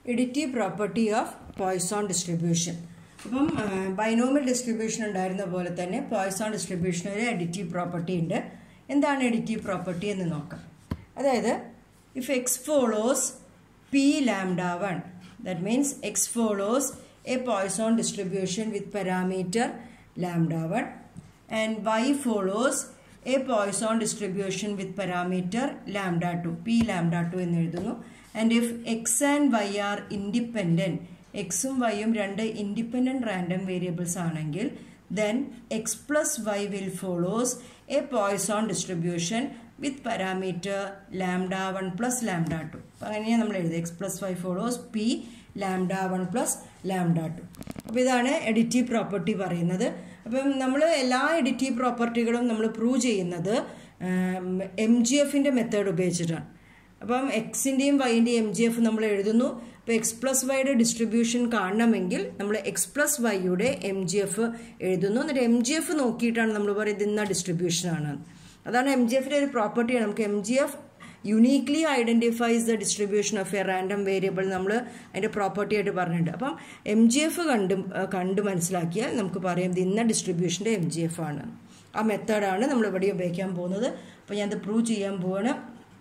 Additive property of Poisson distribution അപ്പം binomial distribution ഉണ്ടായിരുന്ന പോലെ തന്നെ പോയ്സോൺ ഡിസ്ട്രിബ്യൂഷന് ഒരു എഡിറ്റീവ് പ്രോപ്പർട്ടി ഉണ്ട് എന്താണ് എഡിറ്റീവ് പ്രോപ്പർട്ടി എന്ന് നോക്കാം അതായത് if X follows P lambda one that means X follows a Poisson distribution with parameter lambda one and Y follows a Poisson distribution with parameter lambda two P lambda two എന്ന് എഴുതുന്നു and if X and Y are independent എക്സും വൈയും രണ്ട് independent random variables ആണെങ്കിൽ then X plus Y will follows a Poisson distribution with parameter lambda one plus lambda two അപ്പം അങ്ങനെയാണ് നമ്മൾ എഴുതുന്നത് X plus Y follows P lambda one plus lambda two അപ്പോൾ ഇതാണ് എഡിറ്റീവ് പ്രോപ്പർട്ടി പറയുന്നത് അപ്പം നമ്മൾ എല്ലാ എഡിറ്റീവ് പ്രോപ്പർട്ടികളും നമ്മൾ പ്രൂവ് ചെയ്യുന്നത് എം ജി എഫിൻ്റെ മെത്തേഡ് ഉപയോഗിച്ചിട്ടാണ് അപ്പം എക്സിൻ്റെയും വൈൻ്റെയും എം ജി എഫ് നമ്മൾ എഴുതുന്നു അപ്പോൾ എക്സ് പ്ലസ് വൈയുടെ ഡിസ്ട്രിബ്യൂഷൻ കാണണമെങ്കിൽ നമ്മൾ എക്സ് പ്ലസ് വൈയുടെ എം ജി എഫ് എഴുതുന്നു എന്നിട്ട് എം ജി എഫ് നോക്കിയിട്ടാണ് നമ്മൾ പറയുന്നത് ഇന്ന ഡിസ്ട്രിബ്യൂഷനാണ് അതാണ് എം ജി എഫിൻ്റെ ഒരു പ്രോപ്പർട്ടിയാണ് നമുക്ക് M G F uniquely identifies the distribution of a random variable നമ്മൾ അതിൻ്റെ പ്രോപ്പർട്ടി ആയിട്ട് പറഞ്ഞിട്ടുണ്ട് അപ്പം എം ജി എഫ് കണ്ട് കണ്ട് മനസ്സിലാക്കിയാൽ നമുക്ക് പറയാം ഇത് ഇന്ന ഡിസ്ട്രിബ്യൂഷൻ്റെ എം ജി എഫ് ആണ് ആ മെത്തേഡാണ് നമ്മൾ ഇവിടെ ഉപയോഗിക്കാൻ പോകുന്നത് അപ്പോൾ ഞാനത് പ്രൂവ് ചെയ്യാൻ പോവാണ്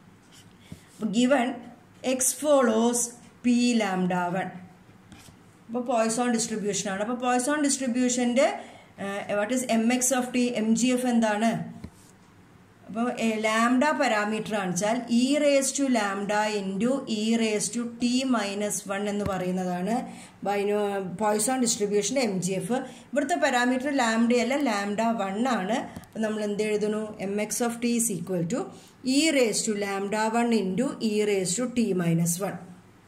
given X follows P lambda one അപ്പോൾ പോയ്സോൺ ഡിസ്ട്രിബ്യൂഷനാണ് അപ്പോൾ പോയ്സോൺ ഡിസ്ട്രിബ്യൂഷൻ്റെ what is M X of T M G F എന്താണ് അപ്പോൾ ലാംഡ പാരാമീറ്റർ ആണെച്ചാൽ E raise to lambda into E raise to T minus one എന്ന് പറയുന്നതാണ് ബൈനോ പോയ്സോൺ ഡിസ്ട്രിബ്യൂഷൻ്റെ എം ജി എഫ് ഇവിടുത്തെ പാരാമീറ്റർ ലാംഡ അല്ല ലാംഡ വൺ ആണ് അപ്പം നമ്മൾ എന്ത് എഴുതുന്നു M X of T is equal to E raise to lambda one into E raise to T minus one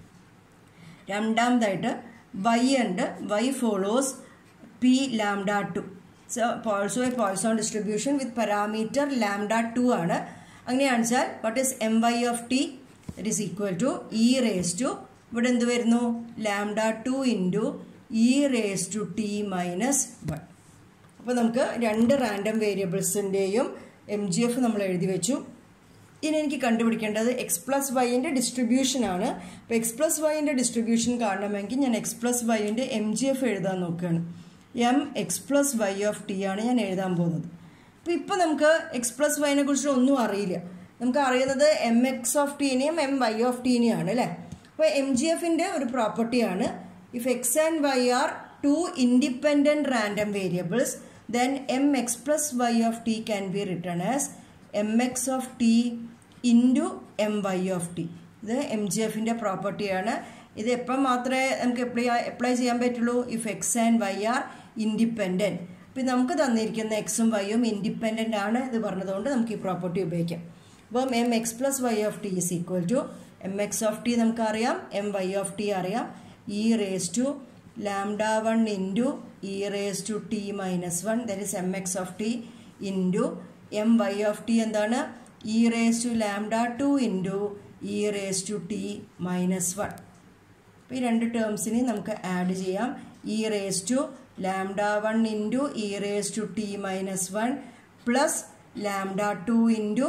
രണ്ടാമതായിട്ട് വൈ ഉണ്ട് Y follows P lambda two so also a Poisson distribution with parameter lambda two ആണ് അങ്ങനെയാണെന്ന് വെച്ചാൽ what is M Y of T it is equal to E raise to ഇവിടെ എന്ത് വരുന്നു lambda two into E raise to T minus one അപ്പോൾ നമുക്ക് രണ്ട് random വേരിയബിൾസിൻ്റെയും എം ജി എഫ് നമ്മൾ എഴുതി വെച്ചു ഇനി എനിക്ക് കണ്ടുപിടിക്കേണ്ടത് എക്സ് പ്ലസ് വൈൻ്റെ ഡിസ്ട്രിബ്യൂഷൻ ആണ് അപ്പോൾ എക്സ് പ്ലസ് വൈൻ്റെ ഡിസ്ട്രിബ്യൂഷൻ കാണണമെങ്കിൽ ഞാൻ എക്സ് പ്ലസ് വൈൻ്റെ എം ജി എഫ് എഴുതാൻ നോക്കുകയാണ് M X plus Y of T ആണ് ഞാൻ എഴുതാൻ പോകുന്നത് അപ്പോൾ ഇപ്പോൾ നമുക്ക് എക്സ് പ്ലസ് വൈനെ കുറിച്ച് ഒന്നും അറിയില്ല നമുക്ക് അറിയുന്നത് എം എക്സ് ഓഫ് ടീനെയും എം വൈ ഓഫ് ടീനെയും ആണ് അല്ലേ അപ്പോൾ എം ജി എഫിൻ്റെ ഒരു പ്രോപ്പർട്ടിയാണ് if X and Y are two independent random variables then M X plus Y of T can be written as M X of T into M Y of T ഇത് M G എഫിൻ്റെ പ്രോപ്പർട്ടിയാണ് ഇത് എപ്പം മാത്രമേ നമുക്ക് apply apply ചെയ്യാൻ പറ്റുള്ളൂ if X and Y are independent അപ്പം നമുക്ക് തന്നിരിക്കുന്ന എക്സും വൈയും ഇൻഡിപെൻഡൻ്റ് ആണ് ഇത് പറഞ്ഞതുകൊണ്ട് നമുക്ക് ഈ പ്രോപ്പർട്ടി ഉപയോഗിക്കാം അപ്പം M X plus Y of T is equal to M X of T നമുക്കറിയാം എം വൈ ഓഫ് ടി അറിയാം E raise to lambda one into E raise to T minus one that is M X of T into M Y of T എന്താണ് E raise to lambda two into E raise to T minus one അപ്പോൾ ഈ രണ്ട് ടേംസിനെ നമുക്ക് add ചെയ്യാം E raise to lambda one into E raise to T minus one plus lambda two into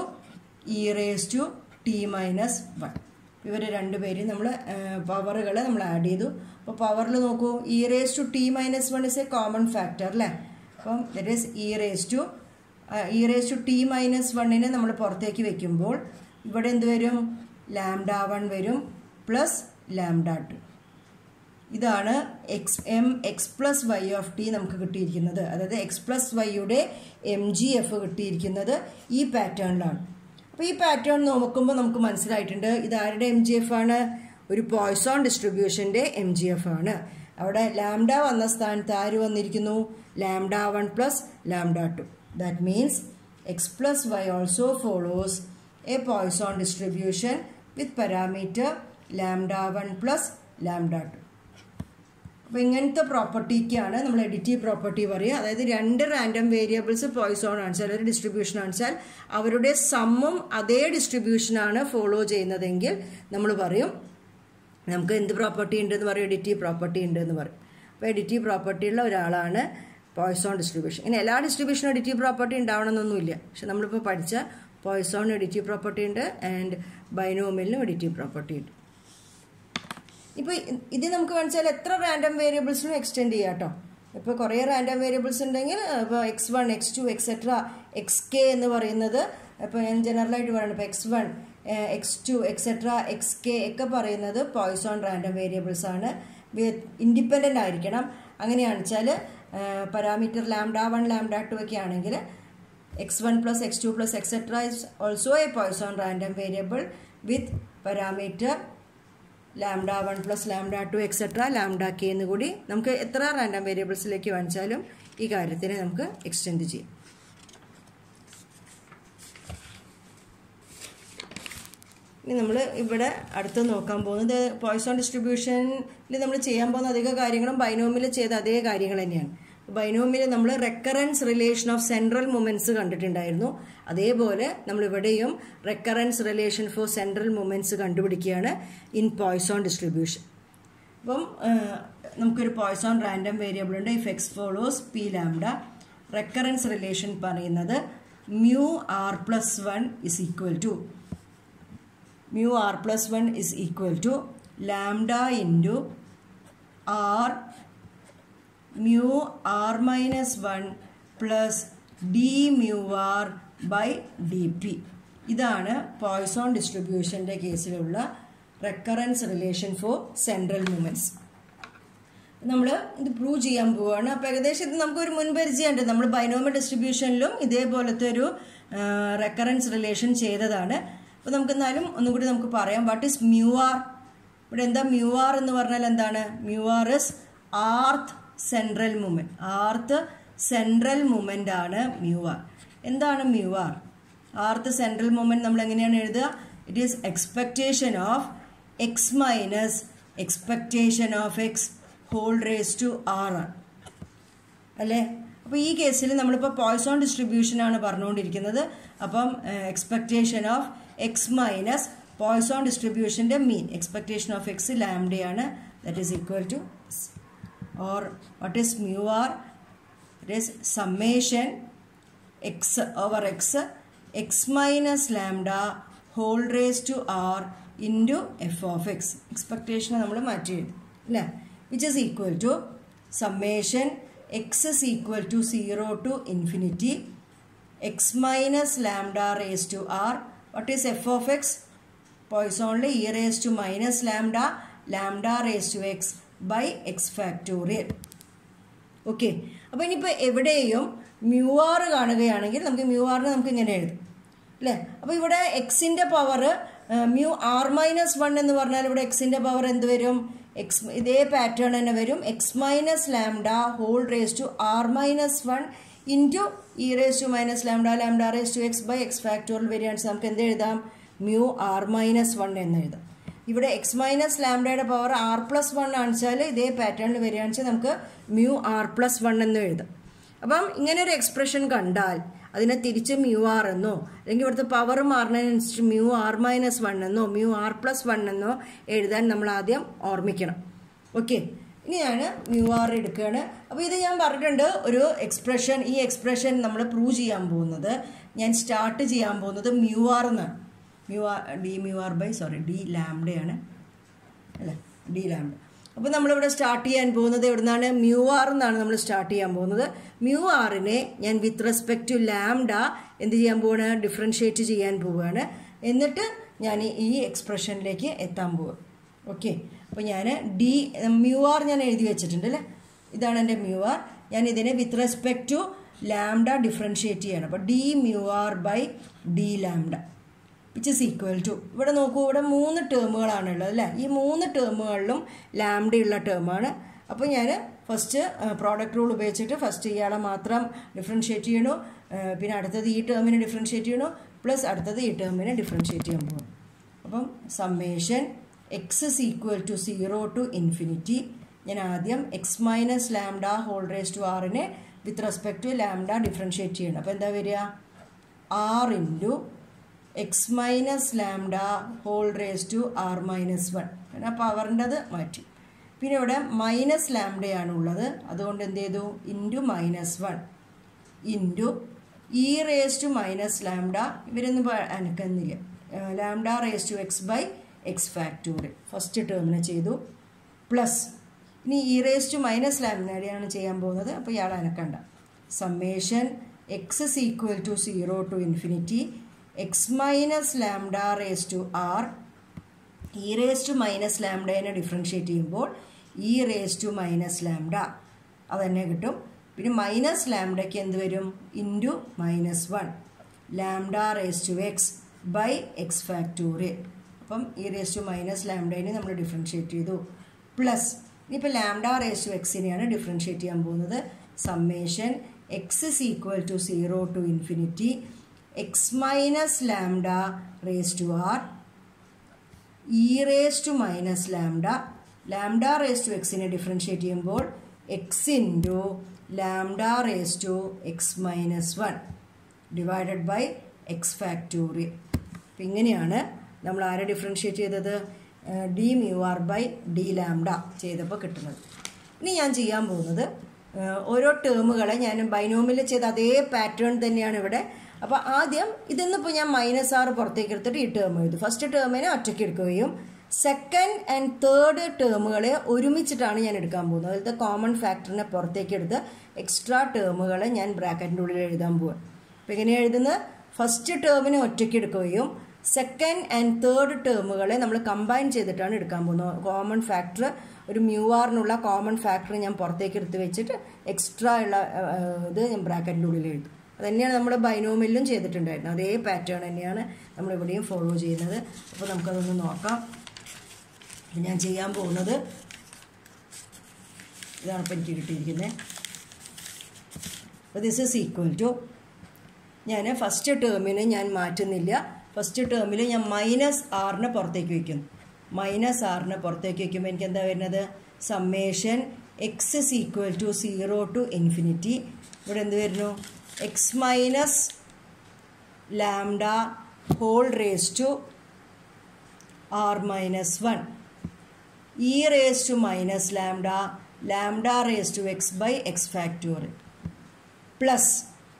E raise to T minus one ഇവർ രണ്ടുപേരും നമ്മൾ പവറുകൾ നമ്മൾ ആഡ് ചെയ്തു അപ്പോൾ പവറിൽ നോക്കൂ E raise to T minus one is a common factor അല്ലേ അപ്പം that is E raise to E raise to T minus വണ്ണിനെ നമ്മൾ പുറത്തേക്ക് വെക്കുമ്പോൾ ഇവിടെ എന്ത് വരും ലാംഡ വൺ വരും പ്ലസ് ലാംഡ ടു ഇതാണ് X M X plus Y of T നമുക്ക് കിട്ടിയിരിക്കുന്നത് അതായത് എക്സ് പ്ലസ് വൈയുടെ എം ജി എഫ് കിട്ടിയിരിക്കുന്നത് ഈ പാറ്റേണിലാണ് അപ്പോൾ ഈ പാറ്റേൺ നോക്കുമ്പോൾ നമുക്ക് മനസ്സിലായിട്ടുണ്ട് ഇത് ആരുടെ എം ജി എഫ് ആണ് ഒരു പോയ്സോൺ ഡിസ്ട്രിബ്യൂഷൻ്റെ എം ജി എഫ് ആണ് അവിടെ ലാംഡ വന്ന സ്ഥാനത്ത് ആര് വന്നിരിക്കുന്നു lambda one plus lambda two that means X plus Y also follows a Poisson distribution with parameter lambda one plus lambda two അപ്പോൾ ഇങ്ങനത്തെ പ്രോപ്പർട്ടിക്കാണ് നമ്മൾ എഡിറ്റീവ് പ്രോപ്പർട്ടി പറയുക അതായത് രണ്ട് റാൻഡം വേരിയബിൾസ് പോയ്സോൺ ആണെച്ചാൽ ഒരു ഡിസ്ട്രിബ്യൂഷൻ ആണെച്ചാൽ അവരുടെ സമ്മും അതേ ഡിസ്ട്രിബ്യൂഷനാണ് ഫോളോ ചെയ്യുന്നതെങ്കിൽ നമ്മൾ പറയും നമുക്ക് എന്ത് പ്രോപ്പർട്ടി ഉണ്ടെന്ന് പറയും എഡിറ്റീവ് പ്രോപ്പർട്ടി ഉണ്ടെന്ന് പറയും അപ്പോൾ എഡിറ്റീവ് പ്രോപ്പർട്ടി ഉള്ള ഒരാളാണ് പോയ്സോൺ ഡിസ്ട്രിബ്യൂഷൻ ഇങ്ങനെ എല്ലാ ഡിസ്ട്രിബ്യൂഷനും എഡിറ്റീവ് പ്രോപ്പർട്ടി ഉണ്ടാവണമെന്നൊന്നുമില്ല പക്ഷെ നമ്മളിപ്പോൾ പഠിച്ച പോയ്സോണിന് എഡിറ്റീവ് പ്രോപ്പർട്ടി ഉണ്ട് ആൻഡ് ബൈനോമിലിനും എഡിറ്റീവ് പ്രോപ്പർട്ടി ഉണ്ട് ഇപ്പോൾ ഇത് നമുക്ക് വേണിച്ചാൽ എത്ര റാൻഡം വേരിയബിൾസിനും എക്സ്റ്റെൻഡ് ചെയ്യാം കേട്ടോ ഇപ്പോൾ കുറേ റാൻഡം വേരിയബിൾസ് ഉണ്ടെങ്കിൽ ഇപ്പോൾ X one X two etcetera X K എന്ന് പറയുന്നത് ഇപ്പോൾ ഞാൻ ജനറലായിട്ട് പറയുന്നത് ഇപ്പോൾ X one X two etcetera X K ഒക്കെ പറയുന്നത് പോയ്സോൺ റാൻഡം വേരിയബിൾസ് ആണ് ഇൻഡിപെൻഡൻ്റ് ആയിരിക്കണം അങ്ങനെയാണെന്ന് വെച്ചാൽ parameter lambda one lambda two ഒക്കെ ആണെങ്കിൽ X one plus X two plus etcetera is also a Poisson random variable with parameter lambda one plus lambda two etcetera lambda K എന്ന് കൂടി നമുക്ക് എത്ര റാൻഡം വേരിയബിൾസിലേക്ക് വാങ്ങിച്ചാലും ഈ കാര്യത്തിനെ നമുക്ക് എക്സ്റ്റെൻഡ് ചെയ്യാം ഇനി നമ്മൾ ഇവിടെ അടുത്ത് നോക്കാൻ പോകുന്നത് പോയ്സോൺ ഡിസ്ട്രിബ്യൂഷനിൽ നമ്മൾ ചെയ്യാൻ പോകുന്ന അധിക കാര്യങ്ങളും ബൈനോമിൽ ചെയ്ത അതേ കാര്യങ്ങൾ തന്നെയാണ് ബൈനോമിൽ നമ്മൾ recurrence relation of central moments കണ്ടിട്ടുണ്ടായിരുന്നു അതേപോലെ നമ്മൾ ഇവിടെയും recurrence relation for central moments കണ്ടുപിടിക്കുകയാണ് ഇൻ പോയ്സോൺ ഡിസ്ട്രിബ്യൂഷൻ അപ്പം നമുക്കൊരു പോയ്സോൺ റാൻഡം വേരിയബിൾ ഉണ്ട് if X follows P lambda recurrence relation പറയുന്നത് mu R plus one is equal to mu r plus 1 is equal to lambda into r mu r minus 1 plus d mu r by dp ഇതാണ് Poisson ഡിസ്ട്രിബ്യൂഷൻ്റെ കേസിലുള്ള recurrence relation for central moments നമ്മൾ ഇത് prove ചെയ്യാൻ പോവുകയാണ് അപ്പോൾ ഏകദേശം ഇത് നമുക്കൊരു മുൻപരിചയമുണ്ട് നമ്മൾ ബൈനോമൽ ഡിസ്ട്രിബ്യൂഷനിലും ഇതേപോലത്തെ ഒരു റെക്കറൻസ് റിലേഷൻ ചെയ്തതാണ് അപ്പോൾ നമുക്ക് എന്നാലും ഒന്നും കൂടി നമുക്ക് പറയാം വാട്ട് ഈസ് മ്യൂ ആർ ഇവിടെ എന്താ മ്യൂ ആർ എന്ന് പറഞ്ഞാൽ എന്താണ് mu R is Rth central moment Rth central moment ആണ് മ്യൂ ആർ എന്താണ് mu R Rth central moment നമ്മൾ എങ്ങനെയാണ് എഴുതുക it is expectation of X minus expectation of X whole raise to R ആണ് അല്ലേ അപ്പോൾ ഈ കേസിൽ നമ്മളിപ്പോൾ പോയ്സോൺ ഡിസ്ട്രിബ്യൂഷനാണ് പറഞ്ഞുകൊണ്ടിരിക്കുന്നത് അപ്പം expectation of X minus Poisson ഡിസ്ട്രിബ്യൂഷൻ്റെ മീൻ എക്സ്പെക്റ്റേഷൻ ഓഫ് എക്സ് ലാംഡയാണ് that is equal to or what is mu R it is summation X over X X minus lambda whole raise to R into F of X expectation നമ്മൾ മാറ്റി എഴുതും അല്ലേ which is equal to summation X is equal to zero to infinity X minus lambda raise to R what is f of x പോയ്സോണിൽ E raise to minus lambda lambda raise to X by X factorial okay അപ്പോൾ ഇനിയിപ്പോൾ എവിടെയും mu R കാണുകയാണെങ്കിൽ നമുക്ക് mu ആറിന് നമുക്ക് ഇങ്ങനെ എഴുതും അല്ലേ അപ്പോൾ ഇവിടെ എക്സിൻ്റെ power mu R minus one എന്ന് പറഞ്ഞാൽ ഇവിടെ എക്സിൻ്റെ പവർ എന്ത് വരും എക്സ് ഇതേ പാറ്റേൺ തന്നെ വരും X minus lambda whole raise to R minus one into E raise to minus lambda lambda raise to X by X factorial വരികയാണെങ്കിൽ നമുക്ക് എന്ത് എഴുതാം മ്യൂ ആർ മൈനസ് വൺ എന്ന് എഴുതാം ഇവിടെ എക്സ് മൈനസ് ലാംഡയുടെ പവർ ആർ പ്ലസ് വൺ ആണെച്ചാൽ ഇതേ പാറ്റേണിൽ വരികയാണെന്ന് നമുക്ക് മ്യൂ ആർ പ്ലസ് വൺ എന്ന് എഴുതാം അപ്പം ഇങ്ങനെ ഒരു എക്സ്പ്രഷൻ കണ്ടാൽ അതിനെ തിരിച്ച് മ്യൂ ആർ എന്നോ അല്ലെങ്കിൽ ഇവിടുത്തെ പവർ മാറുന്നതിനനുസരിച്ച് മ്യൂ ആർ മൈനസ് വൺ എന്നോ മ്യൂ ആർ പ്ലസ് വൺ എന്നോ എഴുതാൻ നമ്മൾ ആദ്യം ഓർമ്മിക്കണം ഓക്കെ ഇനി ഞാൻ മ്യൂ ആർ എടുക്കുകയാണ് അപ്പോൾ ഇത് ഞാൻ പറഞ്ഞിട്ടുണ്ട് ഒരു എക്സ്പ്രഷൻ ഈ എക്സ്പ്രഷൻ നമ്മൾ പ്രൂവ് ചെയ്യാൻ പോകുന്നത് ഞാൻ സ്റ്റാർട്ട് ചെയ്യാൻ പോകുന്നത് മ്യൂ ആർ എന്നാണ് mu R D mu R by sorry D ലാംഡയാണ് അല്ലേ ഡി ലാംഡ അപ്പോൾ നമ്മളിവിടെ സ്റ്റാർട്ട് ചെയ്യാൻ പോകുന്നത് എവിടുന്നാണ് മ്യൂ ആർ എന്നാണ് നമ്മൾ സ്റ്റാർട്ട് ചെയ്യാൻ പോകുന്നത് മ്യൂ ആറിനെ ഞാൻ വിത്ത് റെസ്പെക്ട് ടു ലാംഡ എന്ത് ചെയ്യാൻ പോവാണ് ഡിഫറൻഷ്യേറ്റ് ചെയ്യാൻ പോവുകയാണ് എന്നിട്ട് ഞാൻ ഈ എക്സ്പ്രഷനിലേക്ക് എത്താൻ പോവുക ഓക്കെ അപ്പോൾ ഞാൻ ഡി മ്യൂ ആർ ഞാൻ എഴുതി വെച്ചിട്ടുണ്ട് അല്ലേ ഇതാണ് എൻ്റെ മ്യൂ ആർ ഞാൻ ഇതിനെ with respect to lambda differentiate ചെയ്യണം അപ്പോൾ D mu R by D lambda which is equal to ഇവിടെ നോക്കൂ ഇവിടെ മൂന്ന് ടേമുകളാണുള്ളത് അല്ലേ ഈ മൂന്ന് ടേമുകളിലും ലാംഡയുള്ള ടേമാണ് അപ്പോൾ ഞാൻ ഫസ്റ്റ് പ്രോഡക്റ്റ് റൂൾ ഉപയോഗിച്ചിട്ട് ഫസ്റ്റ് ഇയാളെ മാത്രം ഡിഫറൻഷ്യേറ്റ് ചെയ്യണു പിന്നെ അടുത്തത് ഈ ടേമിനെ ഡിഫറൻഷ്യേറ്റ് ചെയ്യണു പ്ലസ് അടുത്തത് ഈ ടേമിനെ ഡിഫറൻഷ്യേറ്റ് ചെയ്യാൻ പോകും അപ്പം summation X is equal to zero to infinity ഞാൻ ആദ്യം X minus lambda whole raise to ആറിനെ with respect to lambda differentiate ചെയ്യണം അപ്പോൾ എന്താ വരിക R into X minus lambda whole raise to R minus one പിന്നെ പവറിൻ്റെത് മാറ്റി പിന്നെ ഇവിടെ മൈനസ് ലാംഡയാണ് ഉള്ളത് അതുകൊണ്ട് എന്ത് ചെയ്തു into minus one into E raise to minus lambda ഇവരൊന്നും അനക്കുന്നില്ല lambda raise to X by X factorial first ടേമിനെ ചെയ്തു പ്ലസ് ഇനി ഇ റേസ് ടു മൈനസ് ലാമിനയാണ് ചെയ്യാൻ പോകുന്നത് അപ്പോൾ ഇയാൾ അനക്കണ്ട summation X is equal to zero to infinity X minus lambda raise to R E raise to minus ലാംഡേനെ ഡിഫറൻഷ്യേറ്റ് ചെയ്യുമ്പോൾ E raise to minus lambda അതന്നെ കിട്ടും പിന്നെ മൈനസ് ലാംഡയ്ക്ക് എന്ത് വരും into minus one lambda raise to X by X factorial അപ്പം ഈ റേസ് ടു മൈനസ് ലാംഡേനെ നമ്മൾ ഡിഫറൻഷ്യേറ്റ് ചെയ്തു പ്ലസ് ഇനിയിപ്പോൾ ലാംഡ റേസ് ടു എക്സിനെയാണ് ഡിഫറൻഷ്യേറ്റ് ചെയ്യാൻ പോകുന്നത് summation X is equal to zero to infinity X minus lambda raise to R E raise to minus lambda lambda raise to എക്സിനെ differentiate ചെയ്യുമ്പോൾ X into lambda raise to X minus one divided by X factorial അപ്പം ഇങ്ങനെയാണ് നമ്മൾ ആരെ differentiate ചെയ്തത് D mu R by D lambda ചെയ്തപ്പോൾ കിട്ടുന്നത് ഇനി ഞാൻ ചെയ്യാൻ പോകുന്നത് ഓരോ ടേമുകളെ ഞാൻ ബൈനോമിൽ ചെയ്ത അതേ പാറ്റേൺ തന്നെയാണ് ഇവിടെ അപ്പോൾ ആദ്യം ഇതിന്നിപ്പോൾ ഞാൻ മൈനസ് ആറ് പുറത്തേക്ക് എടുത്തിട്ട് ഈ ടേം എഴുതും ഫസ്റ്റ് ടേമിനെ ഒറ്റയ്ക്ക് എടുക്കുകയും സെക്കൻഡ് ആൻഡ് തേർഡ് ടേമുകളെ ഒരുമിച്ചിട്ടാണ് ഞാൻ എടുക്കാൻ പോകുന്നത് അതിലത്തെ കോമൺ ഫാക്ടറിനെ പുറത്തേക്ക് എടുത്ത് എക്സ്ട്രാ ടേമുകളെ ഞാൻ ബ്രാക്കറ്റിൻ്റെ ഉള്ളിൽ എഴുതാൻ പോവുക അപ്പോൾ എങ്ങനെ എഴുതുന്നത് ഫസ്റ്റ് ടേമിനെ ഒറ്റയ്ക്ക് എടുക്കുകയും സെക്കൻഡ് ആൻഡ് തേർഡ് ടേമുകളെ നമ്മൾ കമ്പൈൻ ചെയ്തിട്ടാണ് എടുക്കാൻ പോകുന്നത് കോമൺ ഫാക്ടർ ഒരു മ്യൂ ആറിനുള്ള കോമൺ ഫാക്ടർ ഞാൻ പുറത്തേക്ക് എടുത്ത് വെച്ചിട്ട് എക്സ്ട്രാ ഉള്ള ഇത് ഞാൻ ബ്രാക്കറ്റിൻ്റെ ഉള്ളിൽ എഴുതും അതുതന്നെയാണ് നമ്മൾ ബൈനോമിലും ചെയ്തിട്ടുണ്ടായിരുന്നത് അതേ പാറ്റേൺ തന്നെയാണ് നമ്മൾ ഇവിടെയും ഫോളോ ചെയ്യുന്നത് അപ്പോൾ നമുക്കതൊന്ന് നോക്കാം ഞാൻ ചെയ്യാൻ പോകുന്നത് ഇതാണ് ഇപ്പം എനിക്ക് കിട്ടിയിരിക്കുന്നത് അപ്പോൾ ദിസ് ഇസ് ഈക്വൽ ടു ഞാൻ ഫസ്റ്റ് ടേമിന് ഞാൻ മാറ്റുന്നില്ല ഫസ്റ്റ് ടേമിൽ ഞാൻ മൈനസ് ആറിനെ പുറത്തേക്ക് വയ്ക്കുന്നു മൈനസ് ആറിനെ പുറത്തേക്ക് വയ്ക്കുമ്പോൾ എനിക്ക് എന്താ വരുന്നത് summation X is equal to zero to infinity ഇവിടെ എന്ത് വരുന്നു X minus lambda whole raise to R minus one E raise to minus lambda lambda raise to X by X factorial plus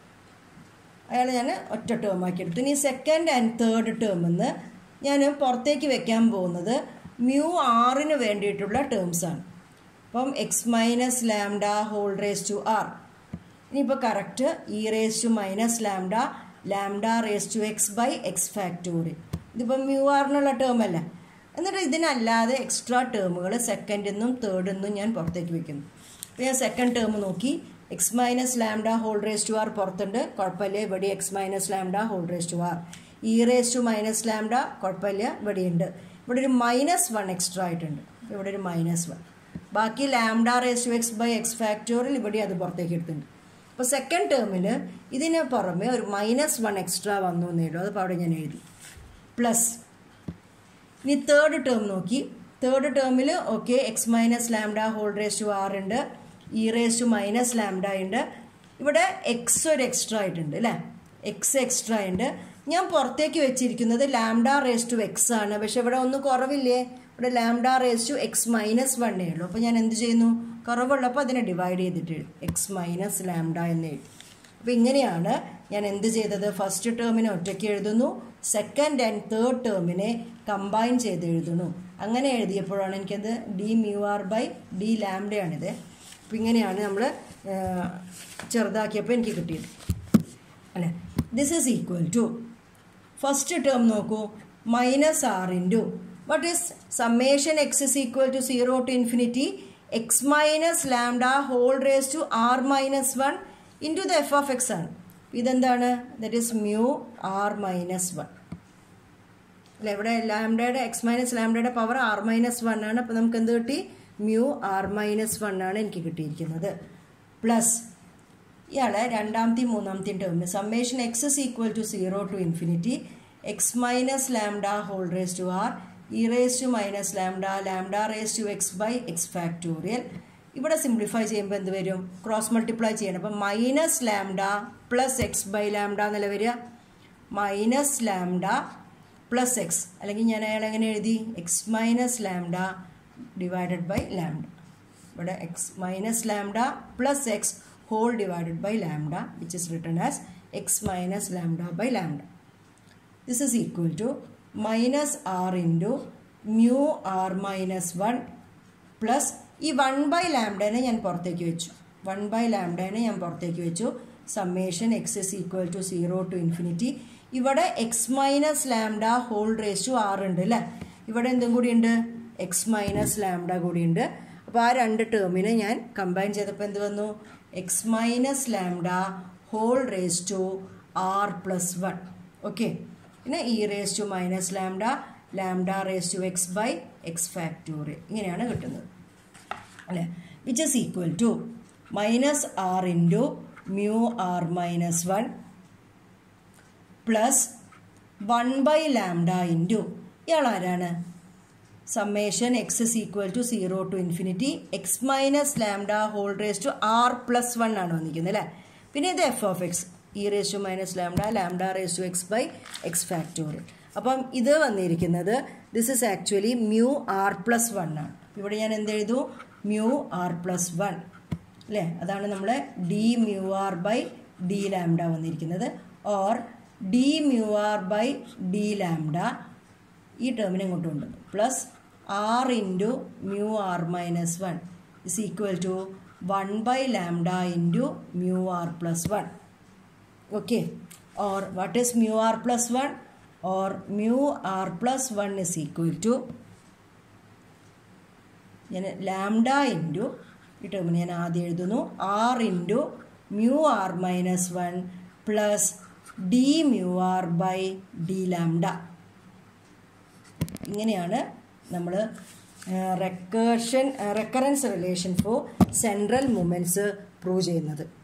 അയാൾ ഞാൻ ഒറ്റ ടേം ആക്കി എടുത്തു ഇനി second and third ടേമിന്ന് ഞാൻ പുറത്തേക്ക് വെക്കാൻ പോകുന്നത് മ്യൂ ആറിന് വേണ്ടിയിട്ടുള്ള ടേംസാണ് അപ്പം X minus lambda whole raise to R ഇനിയിപ്പോൾ correct E raise to minus lambda lambda raise to X by X factorial ഇതിപ്പം മ്യൂ ആറിനുള്ള ടേം അല്ല എന്നിട്ട് ഇതിനല്ലാതെ എക്സ്ട്രാ ടേമുകൾ സെക്കൻഡിൽ നിന്നും തേർഡിൽ നിന്നും ഞാൻ പുറത്തേക്ക് വെക്കുന്നു അപ്പോൾ ഞാൻ സെക്കൻഡ് ടേം നോക്കി X minus lambda whole raise to R പുറത്തുണ്ട് കുഴപ്പമില്ല ഇവിടെ X minus lambda whole raise to R E raise to minus lambda കുഴപ്പമില്ല ഇവിടെയുണ്ട് ഇവിടെ ഒരു മൈനസ് വൺ എക്സ്ട്രാ ആയിട്ടുണ്ട് ഇവിടെ ഒരു മൈനസ് വൺ ബാക്കി lambda raise to X by X factorial ഇവിടെ അത് പുറത്തേക്ക് എടുത്തിട്ടുണ്ട് അപ്പോൾ സെക്കൻഡ് ടേമിൽ ഇതിന് പുറമെ ഒരു മൈനസ് വൺ എക്സ്ട്രാ വന്നു എന്നേ ഉള്ളൂ അതിപ്പോൾ അവിടെ ഞാൻ എഴുതി പ്ലസ് ഇനി തേർഡ് ടേം നോക്കി തേർഡ് ടേമിൽ okay X minus lambda whole raise to R ഉണ്ട് E raise to minus lambda ഉണ്ട് ഇവിടെ എക്സ് ഒരു എക്സ്ട്രാ ആയിട്ടുണ്ട് അല്ലേ എക്സ് എക്സ്ട്രാ ഉണ്ട് ഞാൻ പുറത്തേക്ക് വെച്ചിരിക്കുന്നത് ലാംഡ റേസ് ടു എക്സ് ആണ് പക്ഷെ ഇവിടെ ഒന്ന് കുറവില്ലേ ഇവിടെ lambda raise to X minus വണ്ണേ ഉള്ളൂ അപ്പോൾ ഞാൻ എന്ത് ചെയ്യുന്നു കുറവുള്ളപ്പോൾ അതിനെ ഡിവൈഡ് ചെയ്തിട്ട് എഴുതും എക്സ് മൈനസ് ലാംഡ എന്ന് എഴുതി അപ്പോൾ ഇങ്ങനെയാണ് ഞാൻ എന്ത് ചെയ്തത് ഫസ്റ്റ് ടേമിനെ ഒറ്റയ്ക്ക് എഴുതുന്നു സെക്കൻഡ് ആൻഡ് തേർഡ് ടേമിനെ കമ്പൈൻ ചെയ്ത് എഴുതുന്നു അങ്ങനെ എഴുതിയപ്പോഴാണ് എനിക്കത് D mu R by D ലാംഡയാണിത് അപ്പോൾ ഇങ്ങനെയാണ് നമ്മൾ ചെറുതാക്കിയപ്പോൾ എനിക്ക് കിട്ടിയത് അല്ലേ this is equal to first term നോക്കൂ minus R into what is summation X is equal to zero to infinity X minus lambda whole raise to R minus one into the F of X ആണ് ഇതെന്താണ് that is mu R minus one അല്ല ഇവിടെ ലാംഡയുടെ X minus ലാംഡയുടെ power R minus one ആണ് അപ്പോൾ നമുക്ക് എന്ത് കിട്ടി മ്യൂ ആർ മൈനസ് വൺ ആണ് എനിക്ക് കിട്ടിയിരിക്കുന്നത് പ്ലസ് ഇയാളെ രണ്ടാമത്തെയും മൂന്നാമത്തെയും ടേമിന് summation X is equal to zero to infinity X minus lambda whole raise to R E raise to minus lambda lambda raise to X by X factorial ഇവിടെ simplify ചെയ്യുമ്പോൾ എന്ത് വരും ക്രോസ് മൾട്ടിപ്ലൈ ചെയ്യണം അപ്പം minus lambda plus X by lambda എന്നല്ല വരിക minus lambda plus X അല്ലെങ്കിൽ ഞാൻ അയാൾ എങ്ങനെ എഴുതി x minus lambda divided by lambda ഇവിടെ X minus lambda plus x whole divided by lambda which is written as x minus lambda by lambda. This is equal to minus r into mu r minus 1 plus ഈ one by ലാംഡേനെ ഞാൻ പുറത്തേക്ക് വെച്ചു one by ലാംഡേനെ ഞാൻ പുറത്തേക്ക് വെച്ചു summation X is equal to zero to infinity ഇവിടെ X minus lambda whole raise to r ഉണ്ട് അല്ലേ ഇവിടെ എന്തും കൂടി ഉണ്ട് എക്സ് മൈനസ് ലാംഡ കൂടി ഉണ്ട് അപ്പോൾ ആ രണ്ട് ടേമിനെ ഞാൻ കമ്പൈൻ ചെയ്തപ്പോൾ എന്ത് വന്നു x minus lambda whole raise to r plus one okay പിന്നെ e raise to minus lambda lambda raise to X by X factorial ഇങ്ങനെയാണ് കിട്ടുന്നത് അല്ലേ which is equal to minus R into mu R minus one plus one by lambda into ഇയാൾ ആരാണ് summation X is equal to zero to infinity X minus lambda whole raise to r plus one ആണ് വന്നിരിക്കുന്നത് അല്ലേ പിന്നെ ഇത് F of x e raise to minus lambda lambda raise to X by X factorial അപ്പം ഇത് വന്നിരിക്കുന്നത് this is actually mu R plus one ആണ് ഇവിടെ ഞാൻ എന്ത് എഴുതു മ്യൂ ആർ പ്ലസ് വൺ അല്ലേ അതാണ് നമ്മളെ d mu R by D lambda വന്നിരിക്കുന്നത് or d mu R by D lambda ഈ ടേമിനെ ഇങ്ങോട്ട് കൊണ്ടുവന്നു plus r into mu R minus one is equal to one by lambda into mu R plus one okay or what is mu R plus one or mu R plus one is equal to ഞാൻ lambda into ഈ ടേമിന് ഞാൻ ആദ്യം എഴുതുന്നു r into mu R minus one plus d mu R by D lambda ഇങ്ങനെയാണ് നമ്മൾ recursion recurrence relation for central moments prove ചെയ്യുന്നത്